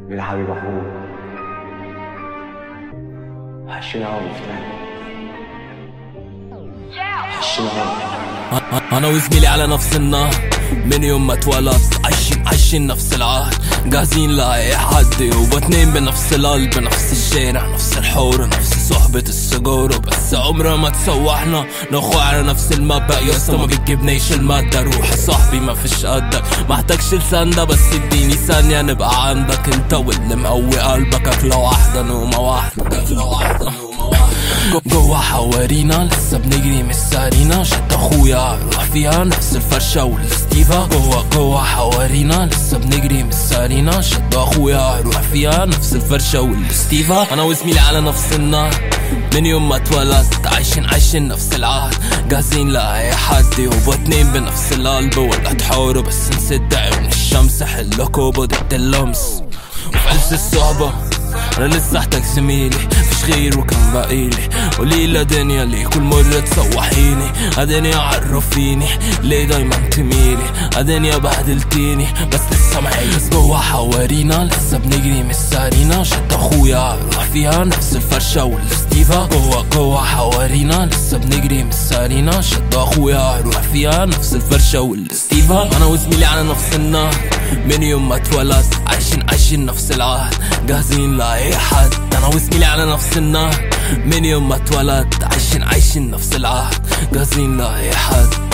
من حبيب اخوك وحشنا قوي فلان وحشنا قوي انا وزميلي على نفس النهر من يوم ما اتولدت عايشين عايشين نفس العهد جاهزين لاي حد وباتنين بنفس القلب نفس الشارع نفس الحور نفس صحبة السجارة بس عمرها ما تسوحنا نخو على نفس المبدأ يا اسطى ما بتجيبنيش المادة روح صاحبي ما فيش قدك محتاجش لسندة بس اديني ثانية نبقى عندك انت واللي مقوي قلبك اكلة واحدة نومة واحدة اكلة واحدة نومة واحدة جوا حوارينا لسه بنجري مش سارينا شد اخويا روح فيها نفس الفرشة والستيفا جوا جوا حوارينا لسه بنجري مش سارينا شد اخويا روح فيها نفس الفرشة والستيفا انا وزميلي على نفس النهر من يوم ما اتولدت عايشين عايشين نفس العهد جاهزين لأي حد وباتنين بنفس القلب ولا تحاوروا بس نسد عيون الشمس حلكوا ضد اللمس وفي عز الصعبة انا لسه احتاج زميلي مفيش غيره كان باقيلي قوليلي دنيا ليه كل مرة تسوحيني ادنيا عرفيني ليه دايما تميلي ادنيا بهدلتيني بس لسه معايا جوا حوارينا لسه بنجري مش سارينا شد اخويا روح فيها نفس الفرشة والستيفا جوا جوا حوارينا لسه بنجري مش سارينا شد اخويا روح فيها نفس الفرشة والستيفا انا وزميلي على نفس النهر من يوم ما اتولدت عايشين عايشين نفس العهد جاهزين لأي حد انا وزميلي على نفس النهر من يوم ما اتولدت عايشين عايشين نفس العهد جاهزين لأي حد